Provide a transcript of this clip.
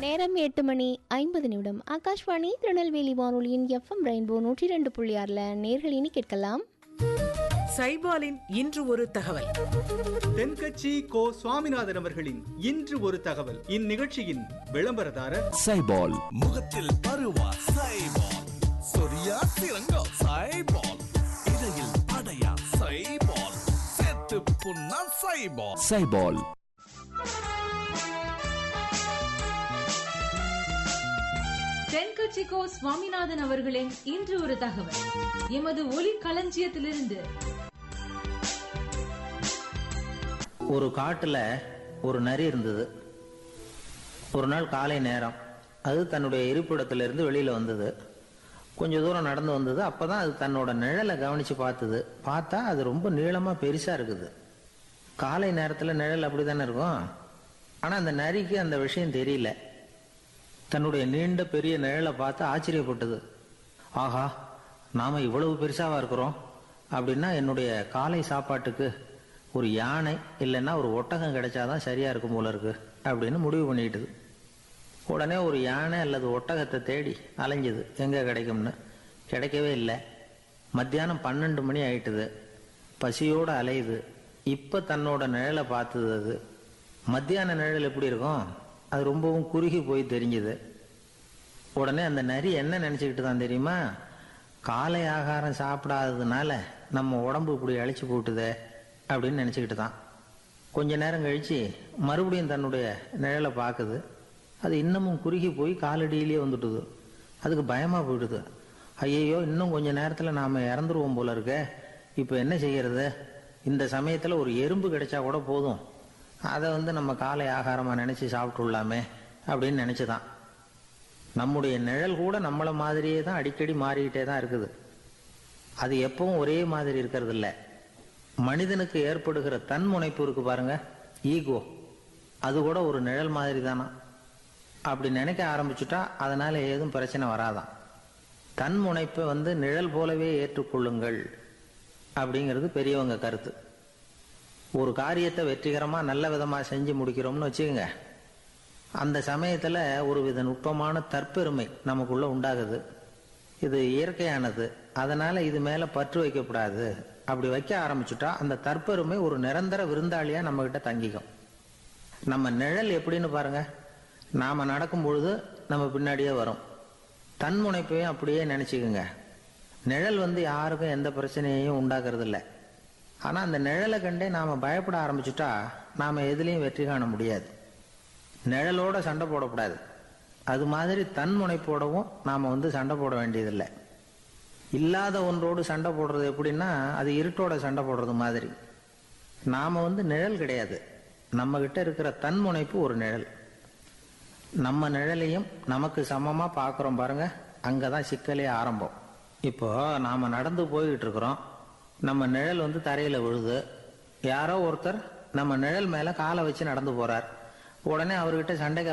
நேரம் எட்டு மணி ஐம்பது நிமிடம் ஆகாஷ்வாணி திருநெல்வேலி வானொலியின் எஃப்எம் ரெயின்போ நூற்றி ரெண்டு புள்ளி ஆறில் நேர்கள் இனி கேட்கலாம் சைபாலின் இன்று ஒரு தகவல் தென்கட்சி கோ சுவாமிநாதன் அவர்களின் இன்று ஒரு தகவல் இந்நிகழ்ச்சியின் விளம்பரதாரர் சைபால் முகத்தில் பருவா சைபால் சொரியா சிறங்கோ சைபால் இடையில் அடையா சைபால் செத்து புண்ணா சைபால் சைபால் தென்கட்சிக்கோ சுவாமிநாதன் அவர்களின் இன்று ஒரு தகவல் எமது ஒலி களஞ்சியத்திலிருந்து ஒரு காட்டுல ஒரு நரி இருந்தது ஒரு நாள் காலை நேரம் அது தன்னுடைய இருப்பிடத்திலிருந்து வெளியில வந்தது கொஞ்ச தூரம் நடந்து வந்தது அப்பதான் அது தன்னோட நிழலை கவனிச்சு பார்த்தது பார்த்தா அது ரொம்ப நீளமா பெருசா இருக்குது காலை நேரத்துல நிழல் அப்படித்தானே இருக்கும் ஆனா அந்த நரிக்கு அந்த விஷயம் தெரியல தன்னுடைய நீண்ட பெரிய நிழலை பார்த்து ஆச்சரியப்பட்டது ஆஹா நாம இவ்வளவு பெருசாவா இருக்கிறோம் அப்படின்னா என்னுடைய காலை சாப்பாட்டுக்கு ஒரு யானை இல்லைன்னா ஒரு ஒட்டகம் கிடைச்சாதான் சரியா இருக்கும் போல இருக்கு அப்படின்னு முடிவு பண்ணிக்கிட்டது உடனே ஒரு யானை அல்லது ஒட்டகத்தை தேடி அலைஞ்சது எங்க கிடைக்கும்னு கிடைக்கவே இல்லை மத்தியானம் பன்னெண்டு மணி ஆயிட்டுது பசியோட அலையுது இப்ப தன்னோட நிழலை பார்த்தது அது மத்தியான நிழல் எப்படி இருக்கும் அது ரொம்பவும் குறுகி போய் தெரிஞ்சுது உடனே அந்த நரி என்ன நினைச்சுக்கிட்டு தான் தெரியுமா காலை ஆகாரம் சாப்பிடாததுனால நம்ம உடம்பு இப்படி அழிச்சு போட்டுதே அப்படின்னு நினைச்சுக்கிட்டு தான் கொஞ்ச நேரம் கழிச்சு மறுபடியும் தன்னுடைய நிழலை பார்க்குது அது இன்னமும் குறுகி போய் காலடியிலேயே வந்துட்டுது அதுக்கு பயமா போயிடுது ஐயையோ இன்னும் கொஞ்ச நேரத்தில் நாம இறந்துருவோம் போல இருக்க இப்போ என்ன செய்யறது இந்த சமயத்தில் ஒரு எறும்பு கிடைச்சா கூட போதும் அதை வந்து நம்ம காலை ஆகாரமாக நினச்சி சாப்பிட்டுள்ளாமே அப்படின்னு நினச்சிதான் நம்முடைய நிழல் கூட நம்மளை மாதிரியே தான் அடிக்கடி மாறிக்கிட்டே தான் இருக்குது அது எப்பவும் ஒரே மாதிரி இருக்கிறது இல்ல மனிதனுக்கு ஏற்படுகிற தன்முனைப்பு இருக்கு பாருங்க ஈகோ அது கூட ஒரு நிழல் மாதிரி தானா அப்படி நினைக்க ஆரம்பிச்சுட்டா அதனால ஏதும் பிரச்சனை வராதான் தன்முனைப்பை வந்து நிழல் போலவே ஏற்றுக்கொள்ளுங்கள் அப்படிங்கிறது பெரியவங்க கருத்து ஒரு காரியத்தை வெற்றிகரமா நல்ல விதமா செஞ்சு முடிக்கிறோம்னு வச்சுக்கோங்க அந்த சமயத்துல ஒரு வித நுட்பமான தற்பெருமை நமக்குள்ள உண்டாகுது இது இயற்கையானது அதனால இது மேல பற்று வைக்கக்கூடாது அப்படி வைக்க ஆரம்பிச்சுட்டா அந்த தற்பெருமை ஒரு நிரந்தர விருந்தாளியா நம்ம கிட்ட தங்கிக்கும் நம்ம நிழல் எப்படின்னு பாருங்க நாம நடக்கும் பொழுது நம்ம பின்னாடியே வரும் தன்முனைப்பையும் அப்படியே நினைச்சுக்குங்க நிழல் வந்து யாருக்கும் எந்த பிரச்சனையையும் உண்டாக்குறது இல்லை ஆனா அந்த நிழலை கண்டே நாம பயப்பட ஆரம்பிச்சுட்டா நாம எதுலேயும் வெற்றி காண முடியாது நிழலோட சண்டை போடக்கூடாது அது மாதிரி தன்முனைப்போடவும் நாம வந்து சண்டை போட வேண்டியதில்லை இல்லாத ஒன்றோடு சண்டை போடுறது எப்படின்னா அது இருட்டோட சண்டை போடுறது மாதிரி நாம வந்து நிழல் கிடையாது நம்ம கிட்ட இருக்கிற தன்முனைப்பு ஒரு நிழல் நம்ம நிழலையும் நமக்கு சமமா பார்க்குறோம் பாருங்க அங்கதான் சிக்கலே ஆரம்பம் இப்போ நாம நடந்து போய்கிட்டு இருக்கிறோம் நம்ம நிழல் வந்து தரையில விழுது யாரோ ஒருத்தர் நம்ம நிழல் மேல காலை வச்சு நடந்து போறார் உடனே அவர்கிட்ட சண்டைக்கு